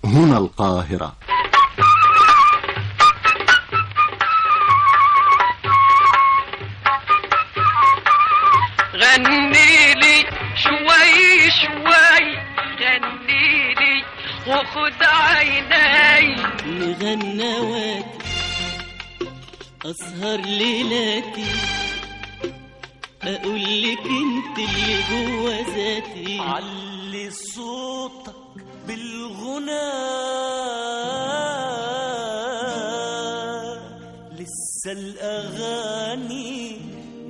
هنا القاهرة غني لي شوي شوي غني لي وخد عيني مغنواتي أسهر ليلاتي أقول لك أنت اللي جوا ذاتي علي صوتك بالغنى لسه الأغاني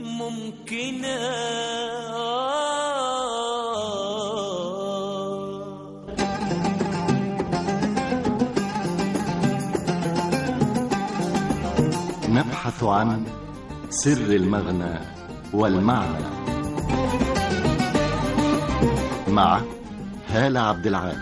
ممكنة نبحث عن سر المغنى والمعنى مع هالة عبد العال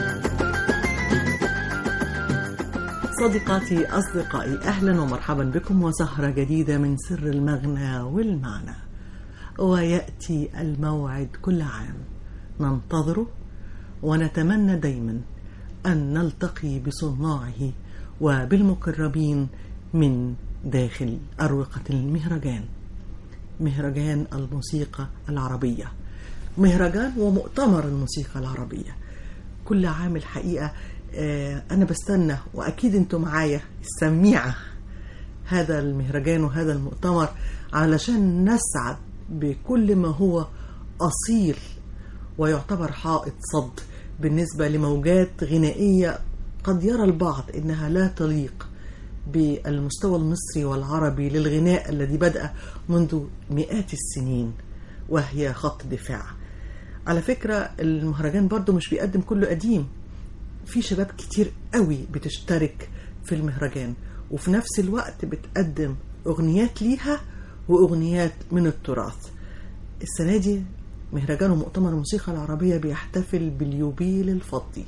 صديقاتي أصدقائي أهلا ومرحبا بكم وسهرة جديدة من سر المغنى والمعنى ويأتي الموعد كل عام ننتظره ونتمنى دايما أن نلتقي بصناعه وبالمقربين من داخل أروقة المهرجان مهرجان الموسيقى العربية مهرجان ومؤتمر الموسيقى العربية كل عام الحقيقة آه، أنا بستنى وأكيد أنتم معايا السميعة هذا المهرجان وهذا المؤتمر علشان نسعد بكل ما هو أصيل ويعتبر حائط صد بالنسبة لموجات غنائية قد يرى البعض إنها لا تليق بالمستوى المصري والعربي للغناء الذي بدأ منذ مئات السنين وهي خط دفاع على فكرة المهرجان برضو مش بيقدم كله قديم في شباب كتير قوي بتشترك في المهرجان وفي نفس الوقت بتقدم أغنيات ليها وأغنيات من التراث السنة دي مهرجان ومؤتمر الموسيقى العربية بيحتفل باليوبيل الفضي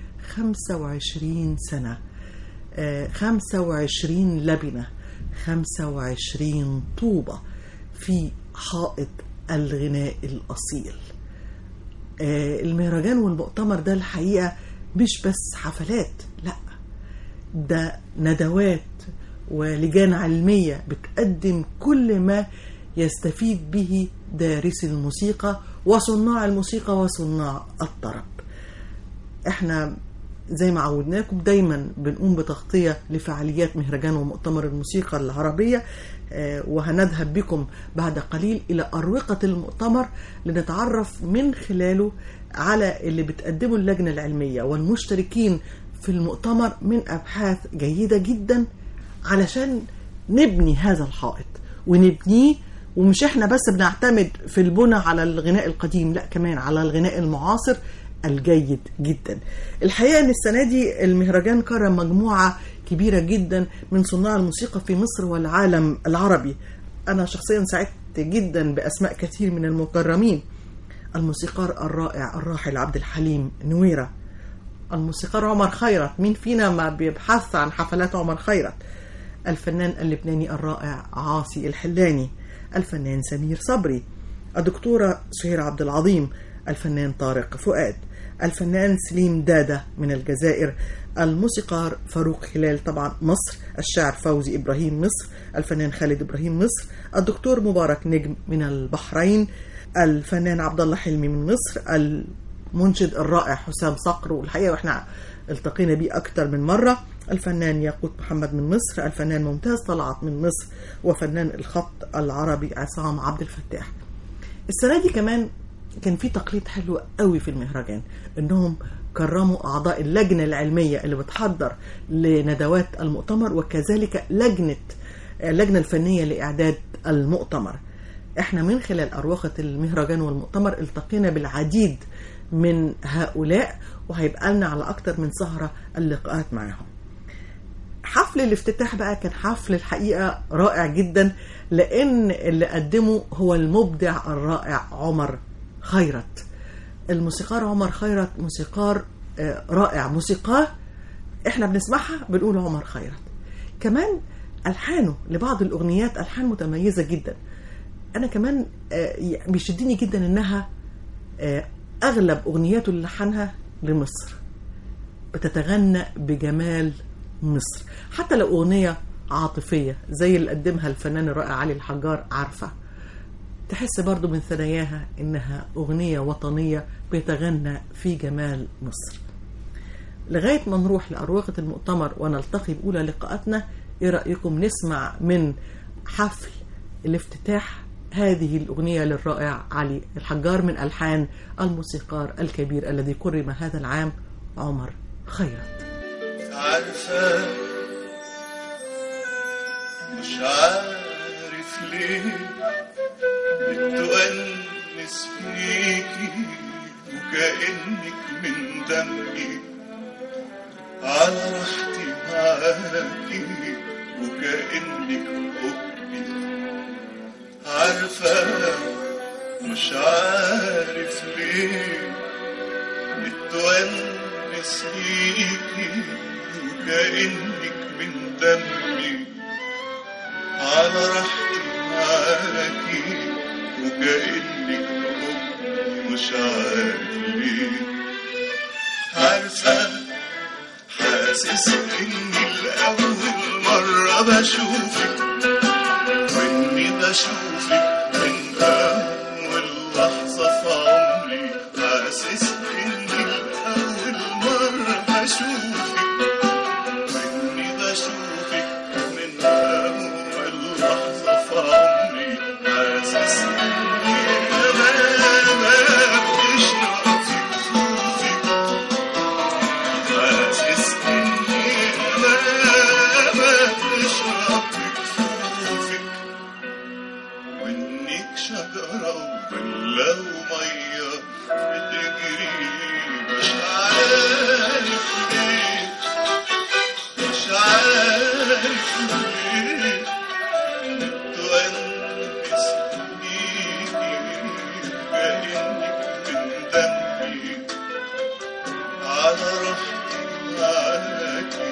25 سنة آه، 25 لبنة 25 طوبة في حائط الغناء الأصيل آه، المهرجان والمؤتمر ده الحقيقة مش بس حفلات لا ده ندوات ولجان علمية بتقدم كل ما يستفيد به دارسي الموسيقى وصناع الموسيقى وصناع الطرب احنا زي ما عودناكم دايما بنقوم بتغطية لفعاليات مهرجان ومؤتمر الموسيقى العربية آه، وهنذهب بكم بعد قليل إلى أروقة المؤتمر لنتعرف من خلاله على اللي بتقدمه اللجنة العلمية والمشتركين في المؤتمر من أبحاث جيدة جدا علشان نبني هذا الحائط ونبنيه ومش احنا بس بنعتمد في البنى على الغناء القديم لا كمان على الغناء المعاصر الجيد جدا الحقيقة ان السنة دي المهرجان كرم مجموعة كبيرة جدا من صناع الموسيقى في مصر والعالم العربي انا شخصيا سعدت جدا باسماء كثير من المكرمين الموسيقار الرائع الراحل عبد الحليم نويرة الموسيقار عمر خيرت مين فينا ما بيبحث عن حفلات عمر خيرت الفنان اللبناني الرائع عاصي الحلاني الفنان سمير صبري الدكتورة سهير عبد العظيم الفنان طارق فؤاد الفنان سليم دادة من الجزائر الموسيقار فاروق هلال طبعا مصر الشاعر فوزي إبراهيم مصر الفنان خالد إبراهيم مصر الدكتور مبارك نجم من البحرين الفنان عبد الله حلمي من مصر المنشد الرائع حسام صقر والحقيقة واحنا التقينا بيه أكتر من مرة الفنان ياقوت محمد من مصر الفنان ممتاز طلعت من مصر وفنان الخط العربي عصام عبد الفتاح السنة دي كمان كان في تقليد حلو قوي في المهرجان انهم كرموا اعضاء اللجنه العلميه اللي بتحضر لندوات المؤتمر وكذلك لجنه اللجنه الفنيه لاعداد المؤتمر احنا من خلال اروقه المهرجان والمؤتمر التقينا بالعديد من هؤلاء وهيبقى لنا على اكتر من سهره اللقاءات معاهم حفل الافتتاح بقى كان حفل الحقيقه رائع جدا لان اللي قدمه هو المبدع الرائع عمر خيرت الموسيقار عمر خيرت موسيقار آه، رائع موسيقاه احنا بنسمعها بنقول عمر خيرت كمان الحانه لبعض الاغنيات الحان متميزه جدا انا كمان آه، بيشدني جدا انها آه، اغلب اغنياته اللي لحنها لمصر بتتغنى بجمال مصر حتى لو أغنية عاطفية زي اللي قدمها الفنان الرائع علي الحجار عارفة تحس برضو من ثناياها إنها أغنية وطنية بيتغنى في جمال مصر لغاية ما نروح لأروقة المؤتمر ونلتقي بأولى لقاءاتنا إيه رأيكم نسمع من حفل الافتتاح هذه الأغنية للرائع علي الحجار من ألحان الموسيقار الكبير الذي كرم هذا العام عمر خيرت عارفة مش عارف ليه بتونس فيكي وكأنك من دمي على راحتي معاكي وكأنك حبي عارفة مش عارف ليه بتونس فيكي وكأنك من دمي على راحتي معاكي وكأنك حبي مش عارف ليه عارفة حاسس إني لأول مرة بشوفك وإني بشوفك من أول لحظة في عمري حاسس إني لأول مرة بشوفك وإني بشوفك من أول لحظة في عمري حاسس إني أنا بتشرق في كفوفك حاسس إني أنا بتشرق في كفوفك وإنك شجرة ولا ومية بتجري مش عارف ليه مش عارف ليه تونس بيكي كأنك من دمي على راحتي معاكي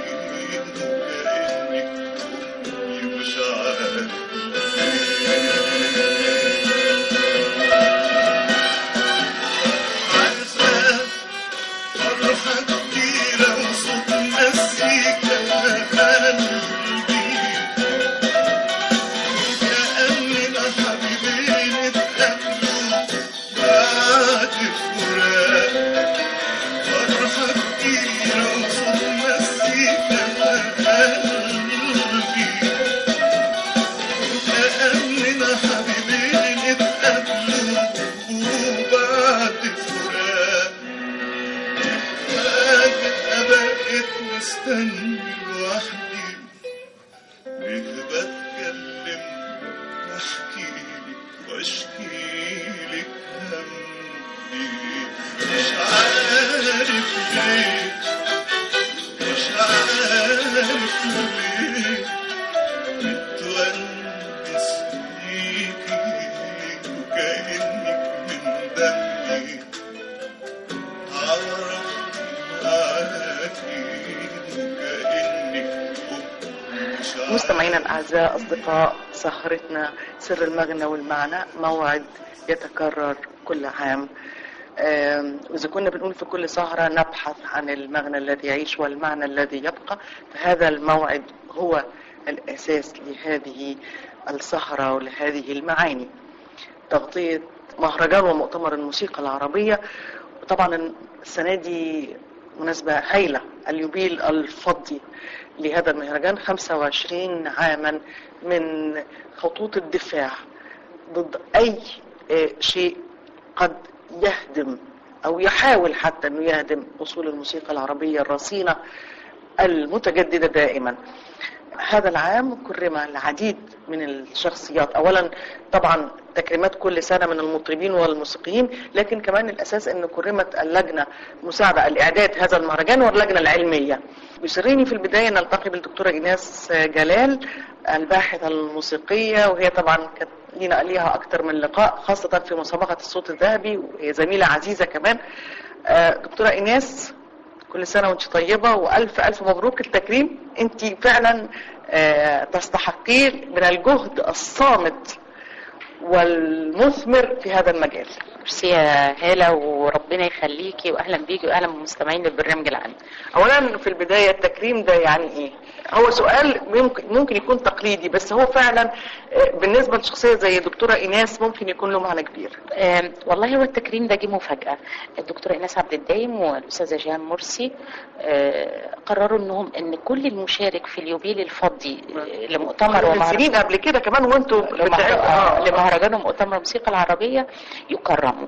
وكأنك أمي مش عارف عارفة فرحة كبيرة وصوت مزيكا قلبي كأننا حبيبين اتقابلوا بعد فراق فرحة كبيرة وصوت مزيكا قلبي كأننا حبيبين اتقابلوا وبعد فراق فجأة بقيت مستني لوحدي ليه بتكلم واحكي لك واشكي لك همي مش عارف ليه مش عارف ليه بتونس فيكي وكأنك من دمي على راحتي معاكي وكأنك أمي مش عارف مستمعينا الأعزاء أصدقاء سهرتنا سر المغنى والمعنى موعد يتكرر كل عام آم، وإذا كنا بنقول في كل سهرة نبحث عن المغنى الذي يعيش والمعنى الذي يبقى فهذا الموعد هو الأساس لهذه السهرة ولهذه المعاني تغطية مهرجان ومؤتمر الموسيقى العربية وطبعا السنة دي مناسبة هايلة اليوبيل الفضي لهذا المهرجان 25 عاما من خطوط الدفاع ضد أي آه، شيء قد يهدم أو يحاول حتى أنه يهدم أصول الموسيقى العربية الرصينة المتجددة دائما هذا العام كرم العديد من الشخصيات اولا طبعا تكريمات كل سنه من المطربين والموسيقيين لكن كمان الاساس ان كرمت اللجنه مساعده الاعداد هذا المهرجان واللجنه العلميه بيسرني في البدايه نلتقي بالدكتوره ايناس جلال الباحثه الموسيقيه وهي طبعا كانت لينا ليها اكتر من لقاء خاصه في مسابقه الصوت الذهبي وهي زميله عزيزه كمان آه، دكتوره ايناس كل سنة وانت طيبة وألف ألف مبروك التكريم انت فعلا آه، تستحقيه من الجهد الصامت والمثمر في هذا المجال ميرسي يا هالة وربنا يخليكي واهلا بيكي واهلا بمستمعين البرنامج العام اولا في البدايه التكريم ده يعني ايه هو سؤال ممكن ممكن يكون تقليدي بس هو فعلا آه، بالنسبه لشخصيه زي دكتوره ايناس ممكن يكون له معنى كبير آم، والله هو التكريم ده جه مفاجأة الدكتورة إيناس عبد الدايم والأستاذة جيهان مرسي آه، قرروا إنهم إن كل المشارك في اليوبيل الفضي آه، لمؤتمر من ومهرجان سنين قبل كده كمان وانتوا لمهر- بتاع- آه، آه. لمهرجان ومؤتمر الموسيقى العربية يكرموا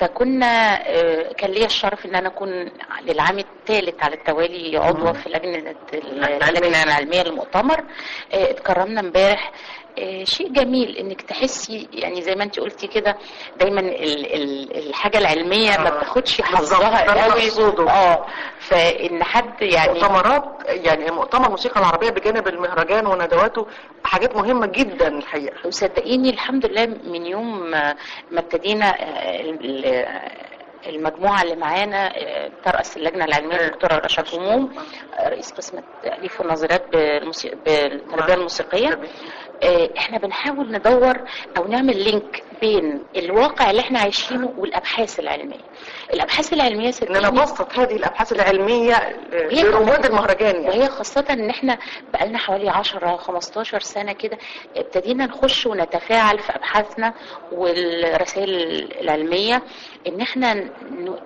فكنا آه، كان ليا الشرف ان انا اكون للعام الثالث على التوالي عضوة في لجنة اللجنة العلمية للمؤتمر آه، اتكرمنا امبارح آه، شيء جميل انك تحسي يعني زي ما انت قلتي كده دايما ال- ال- الحاجه العلميه ما آه. بتاخدش بالظبط، حظها ده اللي قوي أقصده. اه فان حد يعني مؤتمرات يعني مؤتمر الموسيقى العربيه بجانب المهرجان وندواته حاجات مهمه جدا الحقيقه وصدقيني الحمد لله من يوم ما ما ابتدينا آه، ال- المجموعة اللي معانا آه، ترأس اللجنة العلمية الدكتورة رشا هموم آه، رئيس قسم التأليف والنظريات بالموسيقى بالتربية الموسيقية آه، احنا بنحاول ندور او نعمل لينك بين الواقع اللي احنا عايشينه والابحاث العلميه الابحاث العلميه ان انا صدقيني ابسط هذه الابحاث العلميه وهي لرواد المهرجان يعني وهي خاصة ان احنا بقالنا حوالي 10 15 سنة كده ابتدينا نخش ونتفاعل في ابحاثنا والرسائل العلمية ان احنا ن-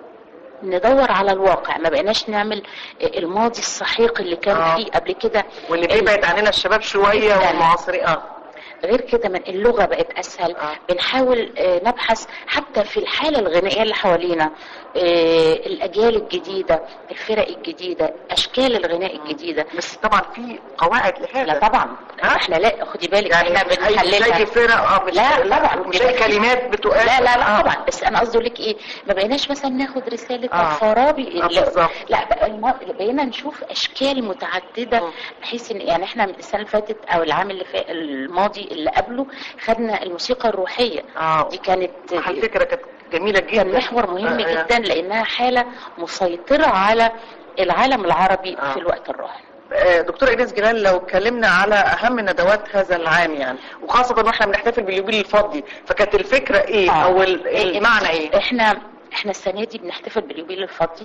ندور على الواقع ما بقيناش نعمل الماضي السحيق اللي كان آه. فيه قبل كده واللي بيبعد عننا الشباب شويه جداً. والمعاصرين اه غير كده من اللغة بقت أسهل آه. بنحاول آه، نبحث حتى في الحالة الغنائية اللي حوالينا آه، الأجيال الجديدة الفرق الجديدة أشكال الغناء الجديدة بس طبعا في قواعد لهذا لا طبعا ها؟ احنا لا خدي بالك يعني احنا مش أي- مش بنحللها اي فرق اه مش لا طبعا مش اي كلمات بتقال لا لا لا آه. طبعا بس انا قصدي لك ايه ما بقيناش مثلا ناخد رساله آه. الفارابي آه، لا, بالظبط. لا بقى الم- بقينا نشوف اشكال متعدده مم. بحيث ان يعني احنا السنه اللي فاتت او العام اللي فات الماضي اللي قبله خدنا الموسيقى الروحيه اه دي كانت على فكره كانت جميله جدا كان محور مهم آه، آه. جدا لانها حاله مسيطره على العالم العربي آه. في الوقت الراهن آه، دكتور ايناس جلال لو اتكلمنا على اهم ندوات هذا العام يعني وخاصه واحنا بنحتفل باليوبيل الفضي فكانت الفكره ايه آه. او ال- المعنى ايه احنا احنا السنه دي بنحتفل باليوبيل الفضي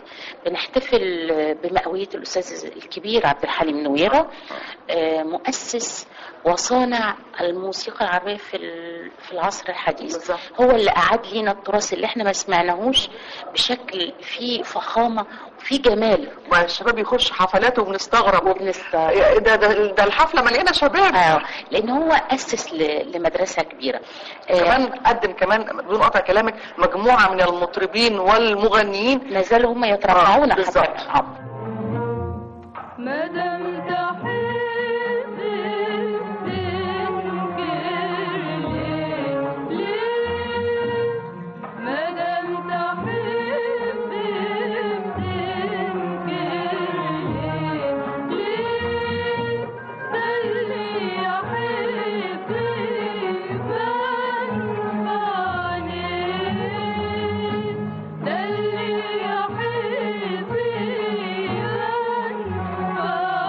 بنحتفل بمئويه الاستاذ الكبير عبد الحليم نويره آه، مؤسس وصانع الموسيقى العربيه في ال- في العصر الحديث بالظبط. هو اللي اعاد لينا التراث اللي احنا ما سمعناهوش بشكل فيه فخامه وفيه جمال والشباب يخش حفلاته وبنستغرب وبنستغرب إيه ده, ده, ده الحفله مليانه شباب آه لان هو اسس ل- لمدرسه كبيره آه، كمان قدم كمان بدون قطع كلامك مجموعه من المطربين والمغنيين ما زالوا هم يترفعون آه، حتى بالظبط. آه. مادام تحب تنكر ليه ليه مادام تحب تنكر ليه ليه ده اللي يحب يبان عليه ده اللي يحب يبان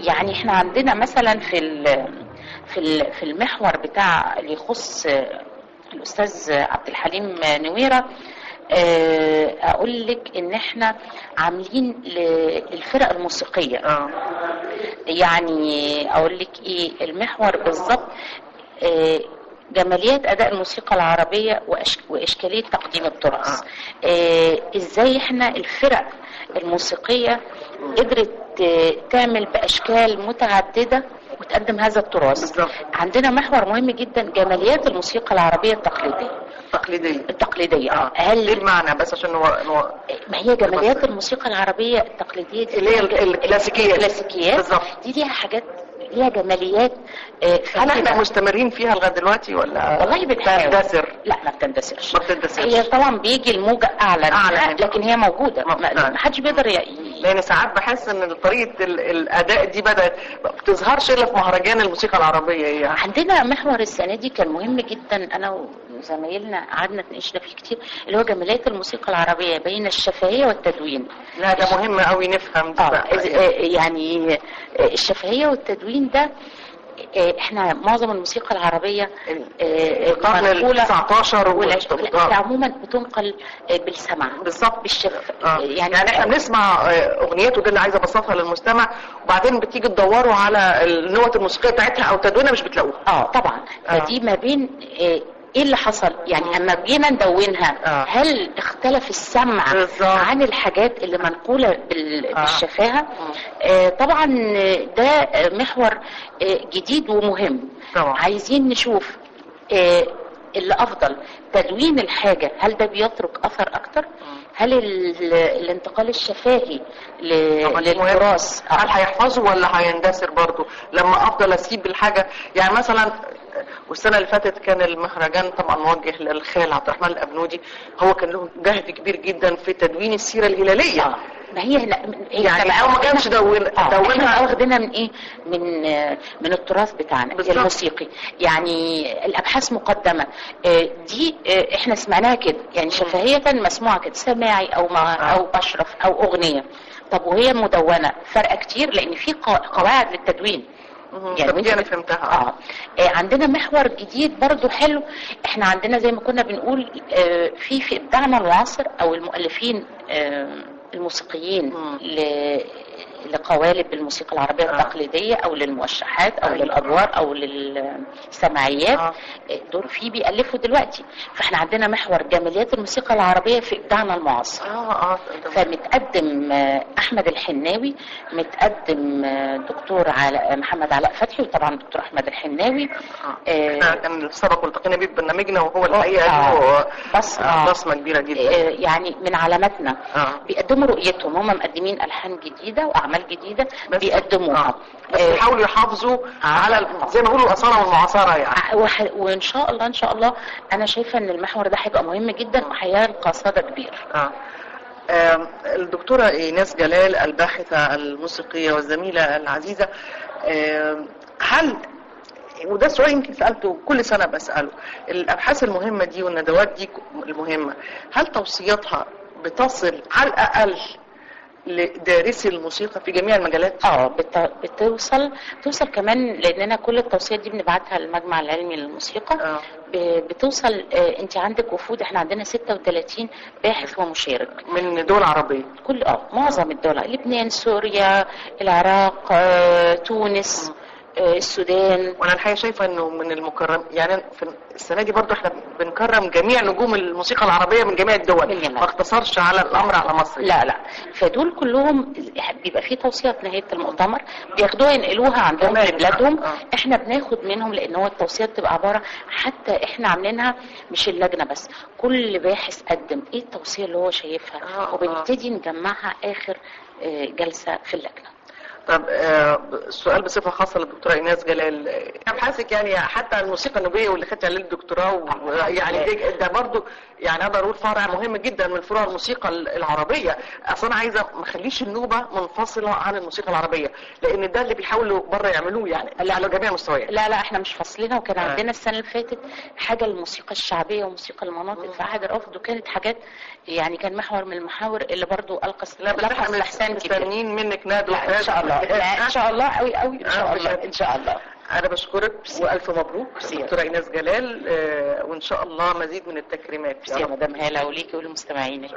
يعني احنا عندنا مثلا في ال- في ال- في المحور بتاع اللي يخص آه، الاستاذ عبد الحليم نويره آه، اقول لك ان احنا عاملين ل- للفرق الموسيقيه اه يعني اقول لك ايه المحور بالظبط آه، جماليات اداء الموسيقى العربيه وأش- واشكاليه تقديم التراث آه، ازاي احنا الفرق الموسيقيه قدرت آه، تعمل باشكال متعدده وتقدم هذا التراث بالظبط. عندنا محور مهم جدا جماليات الموسيقى العربيه التقليديه تقليديه التقليديه اه ايه هل المعنى بس عشان نو... نو... ما هي جماليات الموسيقى العربية التقليدية دي اللي هي ال- الكلاسيكيات. الكلاسيكيات بالظبط. دي ليها حاجات ليها جماليات آه، هل احنا فاتنة. مستمرين فيها لغايه دلوقتي ولا والله بنحاول تندثر لا ما بتندثرش ما بتندثرش. هي طبعا بيجي الموجة اعلى أعلى. لكن هي موجودة ما- ما نعم. ما حدش بيقدر ي- ي- لان ساعات بحس ان طريقه ال- الاداء دي بدات ما بتظهرش الا في مهرجان الموسيقى العربيه يعني عندنا محور السنة دي كان مهم جدا أنا وزمايلنا قعدنا اتناقشنا فيه كتير اللي هو جماليات الموسيقى العربية بين الشفهية والتدوين لا ده مهم قوي نفهم دي اه بقى إز- آه، يعني آه، الشفهية والتدوين ده آه، احنا معظم الموسيقى العربية آه، القرن منقولة- ال 19 والعش- وال- لا، عموما بتنقل آه، بالسمع بالظبط بالشف آه. يعني, يعني احنا بنسمع آه، اغنيته دي اللي عايزه ابسطها للمستمع وبعدين بتيجي تدوروا على النوت الموسيقيه بتاعتها او تدوينها مش بتلاقوها اه طبعا آه. فدي ما بين آه، ايه اللي حصل يعني اما جينا ندونها آه. هل اختلف السمع بالظبط. عن الحاجات اللي منقوله بال- آه. بالشفاهه آه، طبعا ده آه، محور آه، جديد ومهم طبعا. عايزين نشوف آه، اللي افضل تدوين الحاجه هل ده بيترك اثر اكتر هل ال- الانتقال الشفاهي ل- طبعا دي مهم. للتراث آه. هل هيحفظه ولا هيندثر برضه لما افضل اسيب الحاجه يعني مثلا والسنه اللي فاتت كان المهرجان طبعا موجه للخال عبد الرحمن الابنودي هو كان له جهد كبير جدا في تدوين السيره الهلاليه آه. ما هي هنا هي يعني إحنا هو ما كانش دون اه احنا دونها واخدينها من ايه من آه، من التراث بتاعنا بالظبط. الموسيقي يعني الابحاث مقدمه آه، دي آه، احنا سمعناها كده يعني شفهيه مسموعه كده سماعي او مع آه. او بشرف او اغنيه طب وهي مدونه فرق كتير لان في قا- قواعد للتدوين يعني دي انا وانت- فهمتها اه آه، عندنا محور جديد برضو حلو احنا عندنا زي ما كنا بنقول آه، في في ابداعنا المعاصر او المؤلفين آه، الموسيقيين مم. ل- لقوالب الموسيقى العربية آه. التقليدية أو للموشحات أو أيوة. للأدوار أو للسماعيات آه. دول فيه بيألفوا دلوقتي فاحنا عندنا محور جماليات الموسيقى العربية في إبداعنا المعاصر اه اه ده- فمتقدم آه، احمد الحناوي متقدم آه، دكتور علاء محمد علاء فتحي وطبعا دكتور احمد الحناوي آه. آه، احنا كان سبق والتقينا بيه ببرنامجنا وهو الحقيقه آه. له بس آه، آه. بصمه كبيره جدا آه، يعني من علاماتنا اه بيقدموا رؤيتهم هم مقدمين الحان جديده واعمال جديده بس- بيقدموها آه. بس آه، يحاولوا يحافظوا على ال- زي ما بيقولوا الاصاله والمعاصره يعني ع- وح- وان شاء الله ان شاء الله انا شايفه ان المحور ده هيبقى مهم جدا وهيلقى صدى كبير آه. آم، الدكتورة إيناس جلال الباحثة الموسيقية والزميلة العزيزة آم، هل وده سؤال يمكن سألته كل سنة بسأله الأبحاث المهمة دي والندوات دي المهمة هل توصياتها بتصل على الأقل لدارسي الموسيقى في جميع المجالات؟ اه بت- بتوصل توصل كمان لاننا كل التوصيات دي بنبعتها للمجمع العلمي للموسيقى آه. ب- بتوصل آه، انت عندك وفود احنا عندنا 36 باحث ومشارك من دول عربية كل اه معظم الدول لبنان سوريا العراق آه، تونس آه، السودان وانا الحقيقه شايفه انه من المكرم يعني في السنه دي برضو احنا بنكرم جميع نجوم الموسيقى العربيه من جميع الدول من جميع. ما اقتصرش على الامر على مصر لا لا فدول كلهم بيبقى في توصيات نهايه المؤتمر بياخدوها ينقلوها عندهم كمان. في بلادهم آه. احنا بناخد منهم لان هو التوصيات تبقى عباره حتى احنا عاملينها مش اللجنه بس كل باحث قدم ايه التوصيه اللي هو شايفها آه، وبنبتدي نجمعها اخر آه، جلسه في اللجنه طب آه، السؤال بصفه خاصه للدكتوره ايناس جلال آه، ابحاثك يعني حتى الموسيقى النوبيه واللي خدت عليه الدكتوراه و- يعني دي- ده برضو يعني اقدر اقول فرع مهم جدا من فروع الموسيقى العربيه اصلا انا عايزه ما اخليش النوبه منفصله عن الموسيقى العربيه لان ده اللي بيحاولوا بره يعملوه يعني على جميع المستويات لا لا احنا مش فاصلينها وكان آه. عندنا السنه اللي فاتت حاجه الموسيقى الشعبيه وموسيقى المناطق في عهد الرفض وكانت حاجات يعني كان محور من المحاور اللي برضو القى لا بس لفظ احنا استحسان كبير مستنيين منك نادوا لا ان شاء الله ان شاء الله قوي قوي ان شاء الله ان شاء الله انا بشكرك والف مبروك ميرسي. دكتوره ايناس جلال آه، وان شاء الله مزيد من التكريمات يا ميرسي يا رب. مدام هاله وليكي ولمستمعينك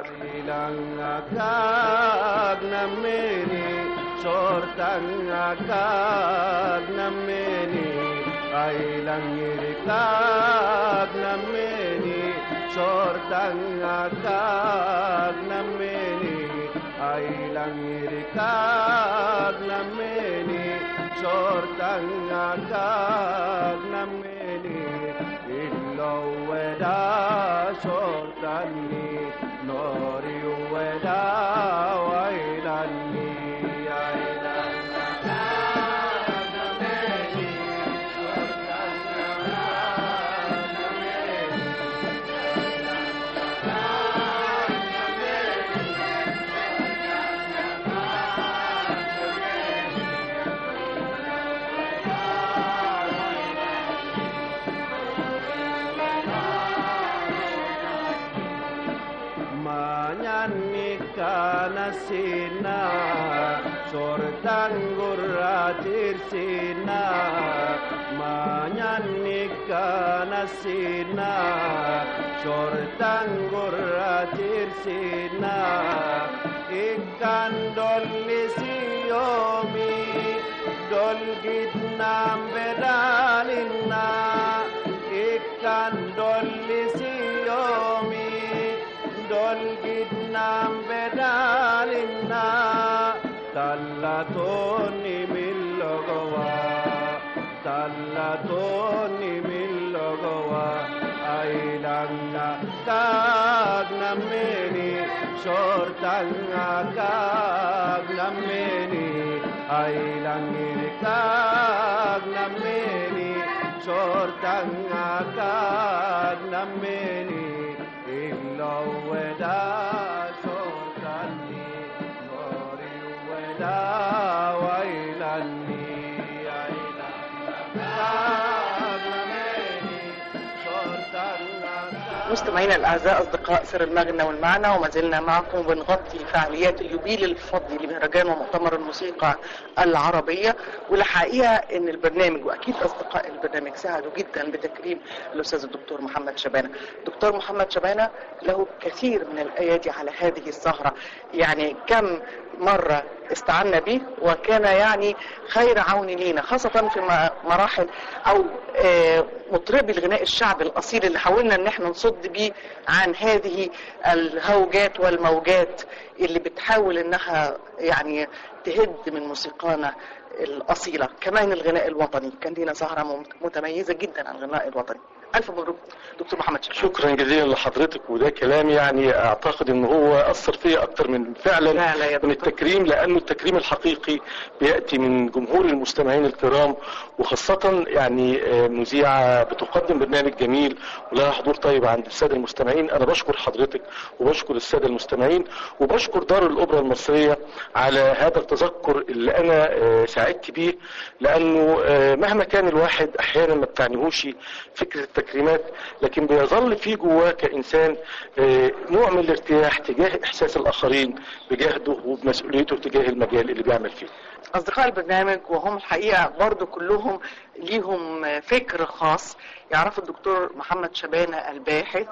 مستمعينا الاعزاء اصدقاء سر المغنى والمعنى وما زلنا معكم بنغطي فعاليات اليوبيل الفضي لمهرجان ومؤتمر الموسيقى العربيه والحقيقه ان البرنامج واكيد اصدقاء البرنامج ساعدوا جدا بتكريم الاستاذ الدكتور محمد شبانه. دكتور محمد شبانه له كثير من الايادي على هذه السهره يعني كم مره استعنا به وكان يعني خير عون لينا خاصه في م- مراحل او آه، مطربي الغناء الشعبي الاصيل اللي حاولنا ان احنا نصد بيه عن هذه الهوجات والموجات اللي بتحاول انها يعني تهد من موسيقانا الاصيله كمان الغناء الوطني كان لنا سهره مم- متميزه جدا عن الغناء الوطني الف مبروك دكتور محمد شكرا شكرا جزيلا لحضرتك وده كلام يعني اعتقد ان هو اثر فيا اكتر من فعلا لا لا يا من دكتور. التكريم لانه التكريم الحقيقي بياتي من جمهور المستمعين الكرام وخاصه يعني آه، مذيعه بتقدم برنامج جميل ولها حضور طيب عند الساده المستمعين انا بشكر حضرتك وبشكر الساده المستمعين وبشكر دار الاوبرا المصريه على هذا التذكر اللي انا آه، سعدت بيه لانه آه، مهما كان الواحد احيانا ما بتعنيهوش فكره التكريمات لكن بيظل في جواه كانسان آه، نوع من الارتياح تجاه احساس الاخرين بجهده وبمسؤوليته تجاه المجال اللي بيعمل فيه اصدقاء البرنامج وهم الحقيقه برضو كلهم ليهم فكر خاص يعرفوا الدكتور محمد شبانه الباحث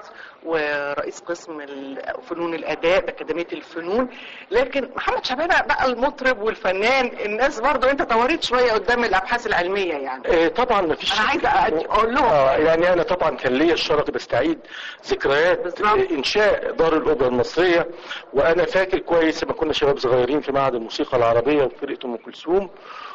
ورئيس قسم فنون الاداء باكاديميه الفنون لكن محمد شبانه بقى المطرب والفنان الناس برضو انت طورت شويه قدام الابحاث العلميه يعني آه، طبعا ما فيش انا عايزه أ- اقول لهم آه يعني انا طبعا كان ليا الشرف بستعيد ذكريات بالظبط. آه، انشاء دار الاوبرا المصريه وانا فاكر كويس لما كنا شباب صغيرين في معهد الموسيقى العربيه وفرقه ام كلثوم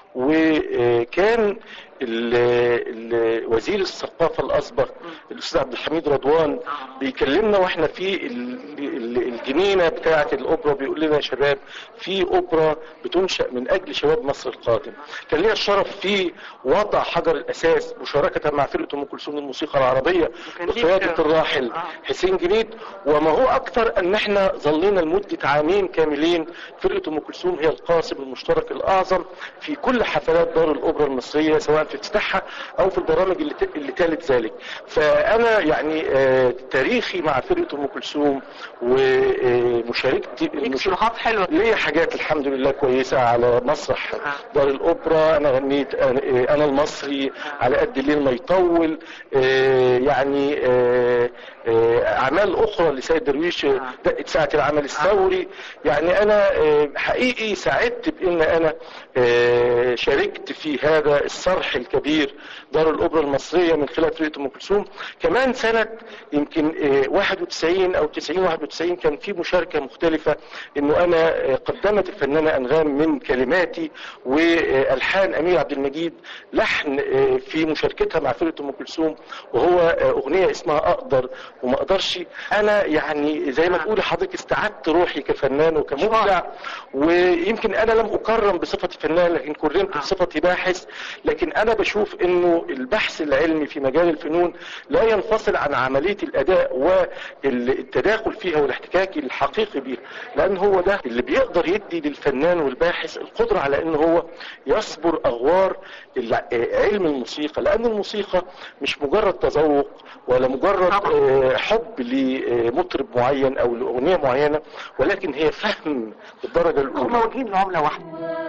وكان ال- ال- وزير الثقافه الاسبق الاستاذ عبد الحميد رضوان بيكلمنا واحنا في ال- ال- الجنينه بتاعه الاوبرا بيقول لنا يا شباب في اوبرا بتنشا من اجل شباب مصر القادم كان ليا الشرف في وضع حجر الاساس مشاركه مع فرقه ام كلثوم للموسيقى العربيه وكان ليك- بقياده الراحل آه. حسين جنيد وما هو اكثر ان احنا ظلينا لمده عامين كاملين فرقه ام كلثوم هي القاسم المشترك الاعظم في كل حفلات دار الاوبرا المصريه سواء في افتتاحها او في البرامج اللي ت- اللي تالت ذلك فانا يعني آه، تاريخي مع فرقه ام كلثوم ومشاركتي ليك صراحات حلوه ليا حاجات الحمد لله كويسة على مسرح دار الأوبرا أنا غنيت أنا أنا المصري على قد الليل ما يطول آه، يعني آه، آه، أعمال أخرى لسيد درويش آه، دقت ساعة العمل الثوري يعني أنا آه، حقيقي سعدت بأن أنا آه، شاركت في هذا الصرح الكبير دار الأوبرا المصرية من خلال فرقة أم كلثوم كمان سنة يمكن آه، 91 أو 90 91 كان في مشاركة مختلفة انه انا آه، قدمت الفنانة انغام من كلماتي والحان امير عبد المجيد لحن آه، في مشاركتها مع فرقة ام كلثوم وهو آه، اغنية اسمها اقدر وما اقدرش انا يعني زي ما تقولي حضرتك استعدت روحي كفنان وكمبدع ويمكن انا لم اكرم بصفتي فنان لكن كرمت بصفتي باحث لكن انا بشوف انه البحث العلمي في مجال الفنون لا ينفصل عن عملية الاداء والتداخل فيها والاحتكاك الحقيقي بيها لان هو ده اللي بيقدر يدي للفنان والباحث القدرة على ان هو يصبر اغوار الع- علم الموسيقى لان الموسيقى مش مجرد تذوق ولا مجرد آه، حب لمطرب معين او لاغنية معينة ولكن هي فهم بالدرجة هم الاولى واجهين لعمله واحده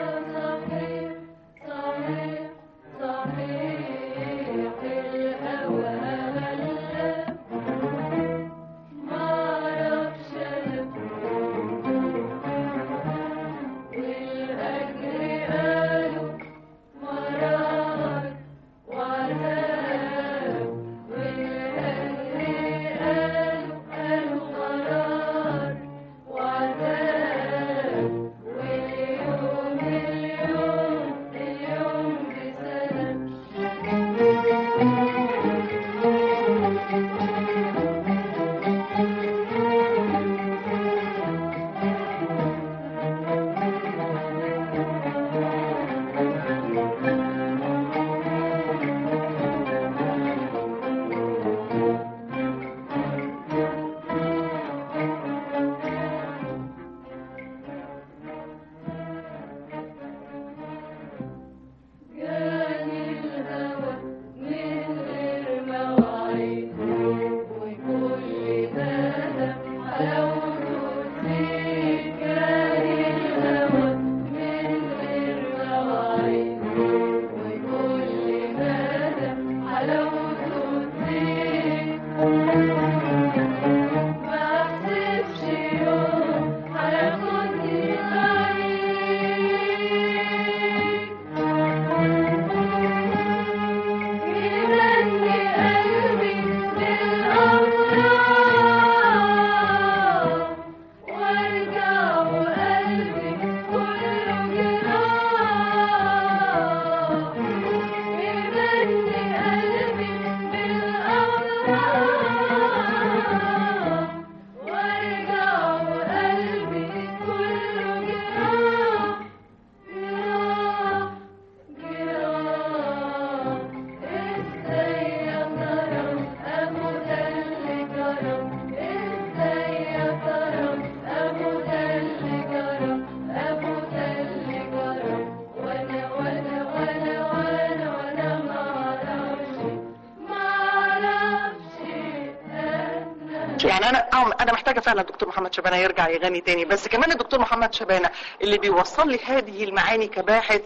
يعني انا آه، انا محتاجه فعلا الدكتور محمد شبانه يرجع يغني تاني بس كمان الدكتور محمد شبانه اللي بيوصل لي هذه المعاني كباحث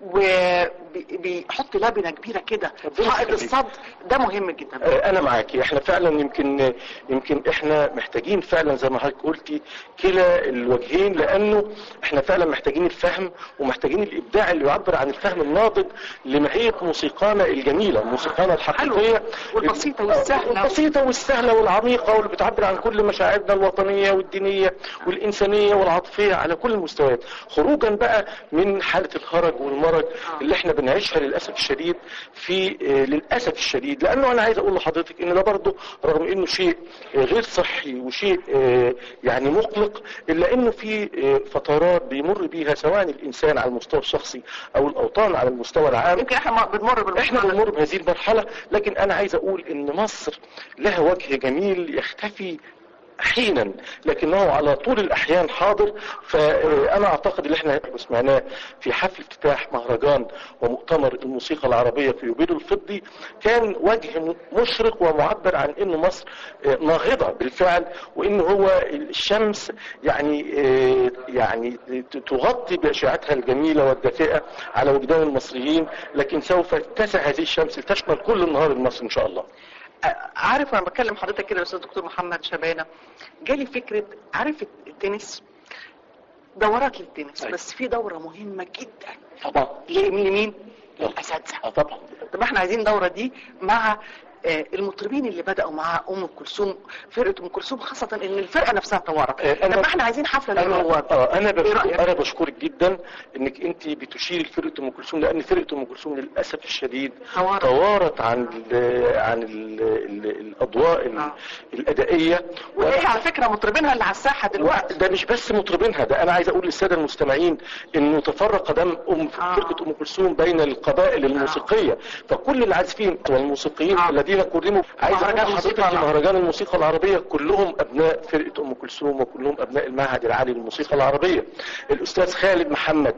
وبيحط لبنه كبيره كده في حائط الصد ده مهم جدا آه، انا معاكي احنا فعلا يمكن يمكن احنا محتاجين فعلا زي ما حضرتك قلتي كلا الوجهين لانه احنا فعلا محتاجين الفهم ومحتاجين الابداع اللي يعبر عن الفهم الناضج لماهيه موسيقانا الجميله موسيقانا الحقيقيه والبسيطة والسهلة. البسيطه والسهله والعميقه واللي بتعبر عن كل مشاعرنا الوطنيه والدينيه والانسانيه والعاطفيه على كل المستويات خروجا بقى من حاله الهرج والمرج اللي احنا بنعيشها للاسف الشديد في آه، للاسف الشديد لانه انا عايز اقول لحضرتك ان ده برضه رغم انه شيء آه، غير صحي وشيء آه، يعني مقلق الا انه في آه، فترات بيمر بيها سواء الانسان على المستوى الشخصي او الاوطان على المستوى العام يمكن احنا بنمر بالمرحله احنا بنمر بهذه المرحله لكن انا عايز اقول ان مصر لها وجه جميل يختفي حينا لكنه على طول الاحيان حاضر فانا اعتقد اللي احنا سمعناه في حفل افتتاح مهرجان ومؤتمر الموسيقى العربيه في يوبيل الفضي كان وجه مشرق ومعبر عن ان مصر آه، ناهضه بالفعل وان هو الشمس يعني آه، يعني تغطي باشعتها الجميله والدافئه على وجدان المصريين لكن سوف تتسع هذه الشمس لتشمل كل النهار المصري ان شاء الله عارف وانا بكلم حضرتك كده يا استاذ دكتور محمد شبانه جالي فكره عارف التنس دورات للتنس أيوة. بس في دوره مهمه جدا طبعا لمين لمين؟ للاساتذه اه طبعا طب احنا عايزين دوره دي مع آه، المطربين اللي بدأوا مع أم كلثوم فرقة أم كلثوم خاصة إن الفرقة نفسها طورت آه، أنا- طب احنا عايزين حفلة انا للرواد اه انا إيه بشكر رأيك؟ انا بشكرك جدا انك انت بتشيري لفرقه ام كلثوم لان فرقه ام كلثوم للاسف الشديد طورت. طورت عن ال عن ال ال الاضواء ال- آه. الادائيه وهي على فكرة مطربينها اللي على الساحة دلوقتي ده مش بس مطربينها ده انا عايز اقول للساده المستمعين انه تفرق دم ام آه. فرقه ام كلثوم بين القبائل الموسيقيه فكل العازفين والموسيقيين آه. الذين كرموا عايز اقول مهرجان لحضرتك الموسيقى في مهرجان الموسيقى العربيه كلهم ابناء فرقه ام كلثوم وكلهم ابناء المعهد العالي للموسيقى العربيه الاستاذ خالد محمد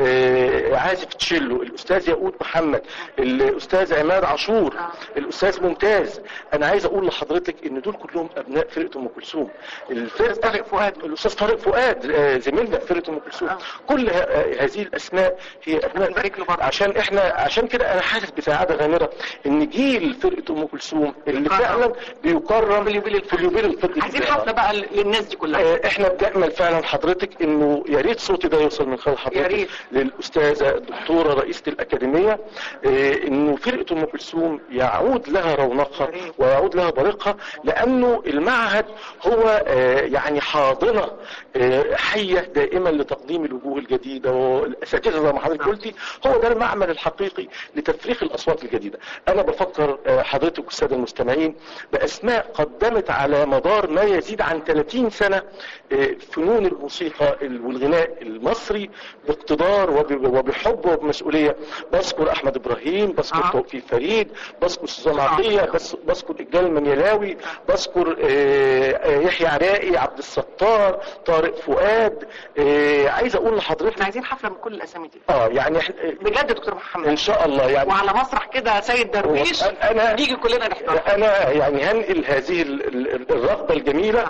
آه، عازف تشيلو الاستاذ ياقوت محمد الاستاذ عماد عاشور الاستاذ ممتاز انا عايز اقول لحضرتك ان دول كلهم ابناء فرقه ام كلثوم الفرقه طارق فؤاد. الاستاذ طارق فؤاد آه، زميلنا في فرقه ام كلثوم آه. كل ه- آه، هذه الاسماء هي ابناء بنبارك له برضه. عشان احنا عشان كده انا حاسس بسعاده غامره ان جيل فرقه ام كلثوم اللي يكرم. فعلا بيكرم في اليوبيل الفضي عايزين بتاعه. حفلة بقى للناس دي كلها آه، احنا بنأمل فعلا حضرتك انه يا ريت صوتي ده يوصل من خلال يا حضرتك ريت. للاستاذه الدكتوره رئيسه الاكاديميه آه، انه فرقه ام كلثوم يعود لها رونقها يا ريت. ويعود لها بريقها لانه المعهد هو آه، يعني حاضنه آه، حيه دائما لتقديم الوجوه الجديده والاساتذه زي ما حضرتك قلتي هو ده المعمل الحقيقي لتفريخ الاصوات الجديده انا بفكر آه، حضرتك والساده المستمعين باسماء قدمت على مدار ما يزيد عن 30 سنه آه، فنون الموسيقى والغناء المصري باقتدار وب- وبحب وبمسؤوليه بذكر احمد ابراهيم بذكر آه. توفيق فريد بذكر سوزان آه. عطيه بس بذكر اجلال المنيلاوي بذكر آه، آه، يحيى عراقي عبد الستار طارق فؤاد آه، عايز اقول احنا لحضرتك عايزين حفلة من كل الأسامي دي اه يعني إحنا- بجد يا دكتور محمد ان شاء الله يعني وعلى مسرح كده سيد درويش أنا- نيجي كلنا نحضر انا يعني هنقل هذه ال- ال- الرغبه الجميله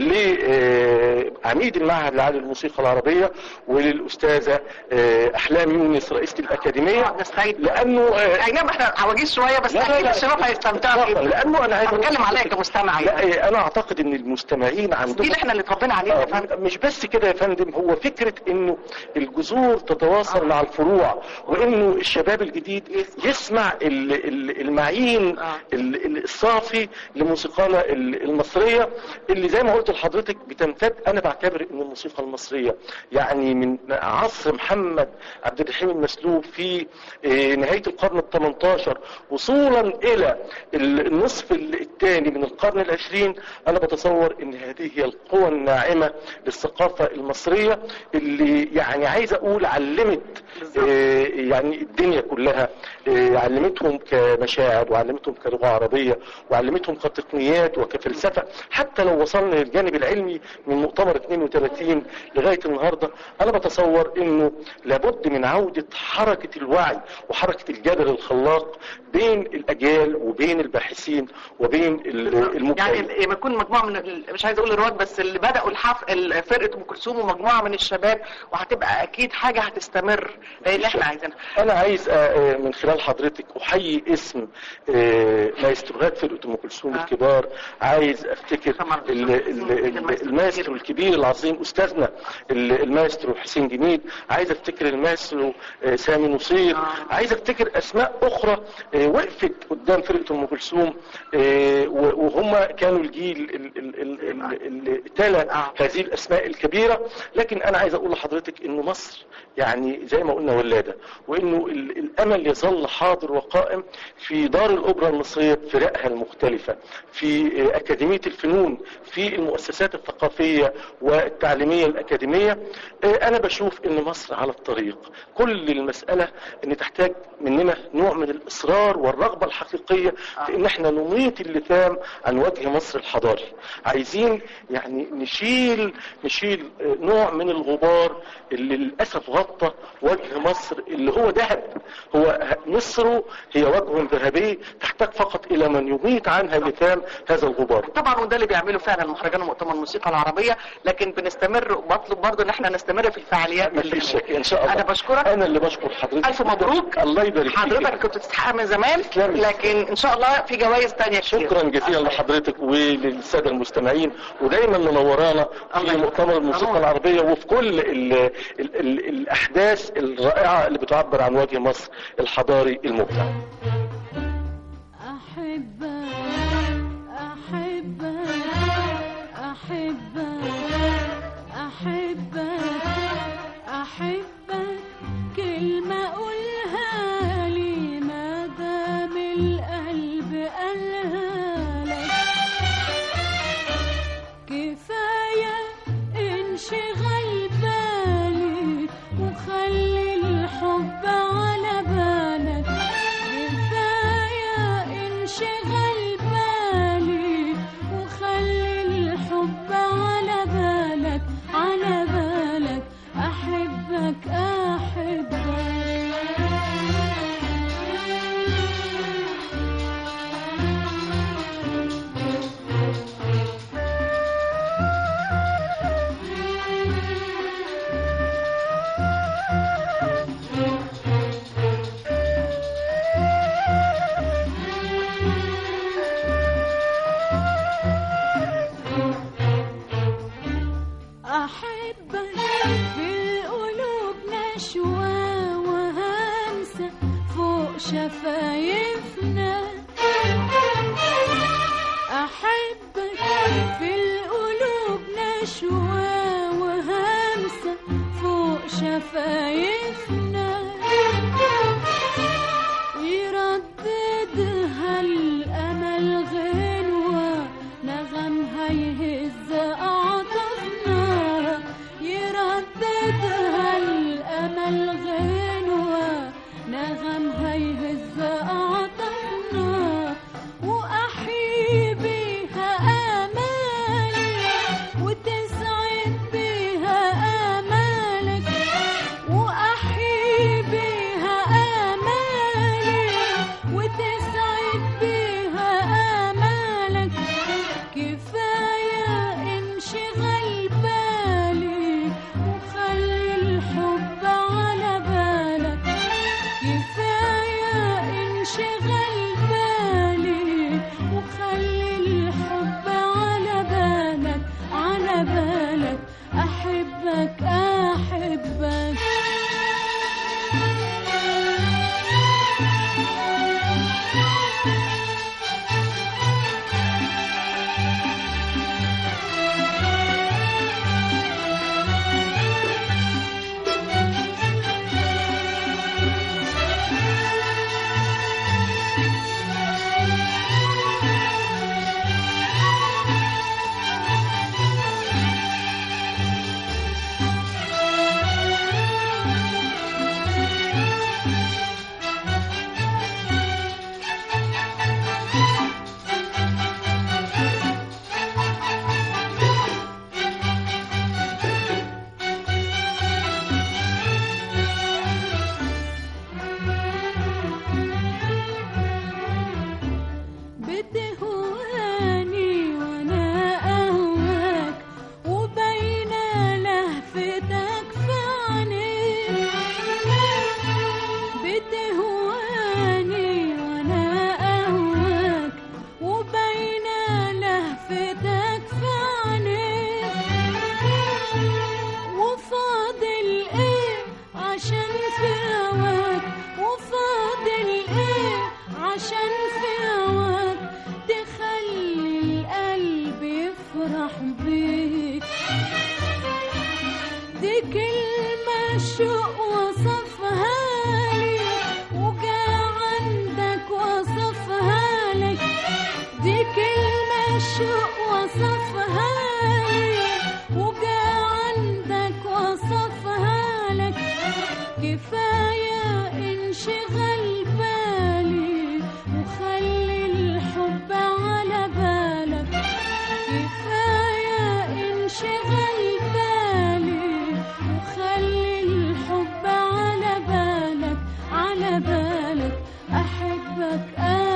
لعميد المعهد العالي للموسيقى العربيه وللاستاذه آه، احلام يونس رئيسه الاكاديميه ده سعيد لانه آه، اي نعم احنا عواجيز شويه بس لا، لا، اكيد لا. الشباب هيستمتعوا إطلاقاً، فيه. لانه انا عايز أنا بتكلم أقول- عليك كمستمع لا يعني آه، انا اعتقد ان المستمعين دي عندهم اللي احنا اللي اتربينا عليها يا فندم آه، مش بس كده يا فندم هو فكرة انه الجذور تتواصل مع الفروع وانه الشباب الجديد يسمع ال- ال- المعين آه. ال- ال- الصافي لموسيقانا ال- المصرية اللي زي ما قلت لحضرتك بتمتد انا بعتبر ان الموسيقى المصرية يعني من عصر محمد عبد الرحيم المسلوب في آه، نهاية القرن ال 18 وصولا الى ال- النصف الثاني من القرن العشرين انا بتصور ان هذه هي القوى الناعمة للثقافة المصرية اللي يعني عايز اقول علمت آه، يعني الدنيا كلها آه، علمتهم كمشاعر وعلمتهم كلغة عربية وعلمتهم كتقنيات وكفلسفة حتى لو وصلنا للجانب العلمي من مؤتمر 32 لغاية النهاردة انا بتصور انه لابد من عودة حركة الوعي وحركة الجدل الخلاق بين الاجيال وبين الباحثين وبين ال- المبدعين يعني لما يكون مجموعه من ال- مش عايز اقول الرواد بس اللي بداوا الحف ال- فرقه ام كلثوم ومجموعه من الشباب وهتبقى اكيد حاجه هتستمر ده اللي احنا عايزينها انا عايز آه، آه، من خلال حضرتك احيي اسم آه، مايستروهات فرقه ام كلثوم آه. الكبار عايز افتكر طبعا. ال- ال- ال- المايسترو الكبير العظيم استاذنا ال- المايسترو حسين جميل عايز افتكر المايسترو آه، سامي نصير آه. عايز افتكر اسماء اخرى آه، وقفت قدام فرقه ام كلثوم آه، و- وهم كانوا الجيل ال- ال- ال- ال- اللي تلا آه. هذه الاسماء الكبيره لكن انا عايز اقول لحضرتك انه مصر يعني زي ما قلنا ولاده وانه ال- الامل يظل حاضر حاضر وقائم في دار الأوبرا المصرية بفرقها المختلفة في آه، أكاديمية الفنون في المؤسسات الثقافية والتعليمية الأكاديمية آه، أنا بشوف أن مصر على الطريق كل المسألة أن تحتاج مننا نوع من الإصرار والرغبة الحقيقية في أن احنا نميط اللثام عن وجه مصر الحضاري عايزين يعني نشيل نشيل آه، نوع من الغبار اللي للأسف غطى وجه مصر اللي هو ذهب هو ه- مصر هي وجه ذهبي تحتاج فقط إلى من يميط عنها اللثام هذا الغبار طبعا وده اللي بيعمله فعلا مهرجان ومؤتمر الموسيقى العربيه لكن بنستمر وبطلب برضه ان احنا نستمر في الفعاليات ما اللي فيش شك ان شاء الله انا بشكرك انا اللي بشكر حضرتك الف مبروك الله يبارك فيك حضرتك كنت تستحق من زمان تسلمي. لكن ان شاء الله في جوائز تانية كتير شكرا جزيلا لحضرتك وللساده المستمعين ودايما منورانا الله في يخليك. مؤتمر الموسيقى الله. العربيه وفي كل ال ال ال الاحداث الرائعه اللي بتعبر عن وجه مصر الحضاري المبدع أحبك أحبك أحبك أحبك أحبك كلمة قولها لي ما دام القلب قالها لك كفاية انشغل بالي وخلي الحب على بالك كفاية انشغل بالي وخلي الحب على بالك على بالك أحبك أحبك أحبك في القلوب نشوة وهمسة فوق شفايفنا أحبك في القلوب نشوة وهمسة فوق شفايفنا يرددها الأمل غنوة نغمها يهز أعطفنا يرددها الأمل غنوة نغمها يهز أعطفنا وأحيي بيها آمالي وتسعد بيها آمالك وأحيي بيها آمالي وتسعد بيها آمالك كفاية انشغل بالي وخلي الحب على بالك كفاية انشغل بالي وخلي الحب على بالك على بالك أحبك أحبك بتهواني وانا اهواك وباينه لهفتك في عينيك بتهواني وانا اهواك وباينه لهفتك في عينيك وفاضل ايه عشان في هواك وفاضل ايه عشان في هواك تخلي القلب يفرح بيك دي كلمة شوق وصفها لي وجا عن كفاية انشغل بالي وخلي الحب على بالك كفاية انشغل بالي وخلي الحب على بالك على بالك أحبك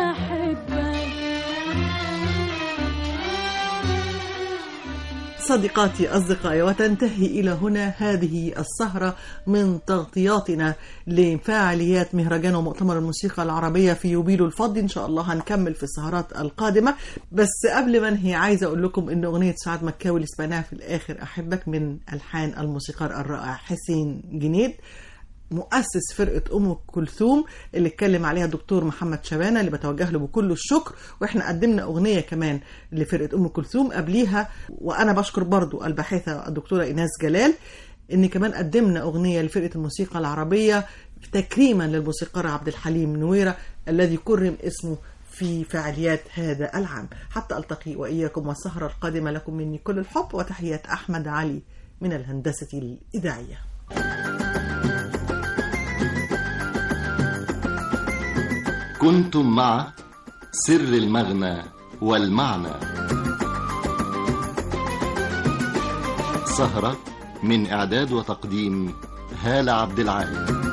أحبك صديقاتي أصدقائي وتنتهي إلى هنا هذه السهرة من تغطياتنا لفعاليات مهرجان ومؤتمر الموسيقى العربية في يوبيل الفضي إن شاء الله هنكمل في السهرات القادمة بس قبل ما انهي عايزة أقول لكم إن أغنية سعاد مكاوي اللي سمعناها في الآخر أحبك من ألحان الموسيقار الرائع حسين جنيد مؤسس فرقة أم كلثوم اللي اتكلم عليها الدكتور محمد شبانة اللي بتوجه له بكل الشكر واحنا قدمنا أغنية كمان لفرقة أم كلثوم قبليها وأنا بشكر برضو الباحثة الدكتورة إيناس جلال إن كمان قدمنا أغنية لفرقة الموسيقى العربية تكريما للموسيقار عبد الحليم نويرة الذي كرم اسمه في فعاليات هذا العام حتى ألتقي وإياكم والسهرة القادمة لكم مني كل الحب وتحيات أحمد علي من الهندسة الإذاعية كنتم مع سر المغنى والمعنى سهرة من إعداد وتقديم هالة عبد العال